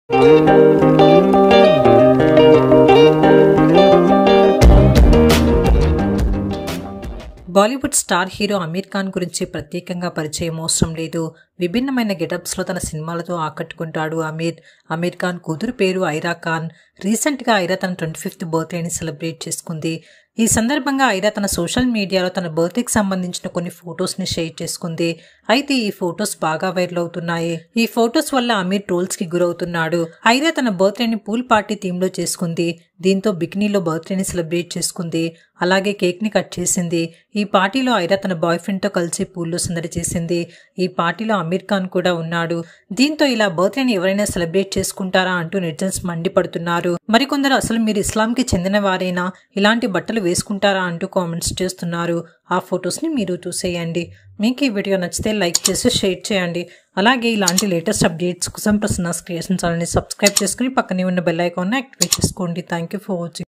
Bollywood star hero Aamir Khan గురించి ప్రత్యేకంగా పరిచయం అవసరం లేదు విభిన్నమైన గెటప్స్లో తన సినిమాలతో ఆకట్టుకుంటాడు అమీర్ అమీర్ ఖాన్ కూతురు పేరు ఐరా ఖాన్ రీసెంట్గా ఐరా తన ట్వంటీ ఫిఫ్త్ బర్త్డేని సెలబ్రేట్ చేసుకుంది ఈ సందర్భంగా ఐరా తన సోషల్ మీడియాలో తన బర్త్డేకి సంబంధించిన కొన్ని ఫొటోస్ని షేర్ చేసుకుంది అయితే ఈ ఫొటోస్ బాగా వైరల్ అవుతున్నాయి ఈ ఫొటోస్ వల్ల అమీర్ ట్రోల్స్ కి గురవుతున్నాడు ఐరా తన బర్త్డేని పూల్ పార్టీ థీమ్ లో చేసుకుంది దీంతో బికినీలో బర్త్డేని సెలబ్రేట్ చేసుకుంది అలాగే కేక్ ని కట్ చేసింది ఈ పార్టీలో ఐరా తన బాయ్ ఫ్రెండ్ తో కలిసి పూల్లో సందడి చేసింది ఈ పార్టీలో అమీర్ ఖాన్ కూడా ఉన్నాడు దీంతో ఇలా బర్త్డేని ఎవరైనా సెలబ్రేట్ చేసుకుంటారా అంటూ నెటిజన్స్ మండిపడుతున్నారు మరికొందరు అసలు మీరు ఇస్లాంకి చెందిన వారైనా ఇలాంటి బట్టలు వేసుకుంటారా అంటూ కామెంట్స్ చేస్తున్నారు ఆ ఫొటోస్ని మీరు చూసేయండి మీకు ఈ వీడియో నచ్చితే లైక్ చేసి షేర్ చేయండి అలాగే ఇలాంటి లేటెస్ట్ అప్డేట్స్ కోసం ప్రసన్నాస్ క్రియేషన్ ఛానల్ని సబ్స్క్రైబ్ చేసుకుని పక్కనే ఉన్న బెల్ ఐకాన్ని యాక్టివేట్ చేసుకోండి థ్యాంక్ యూ ఫర్ వాచింగ్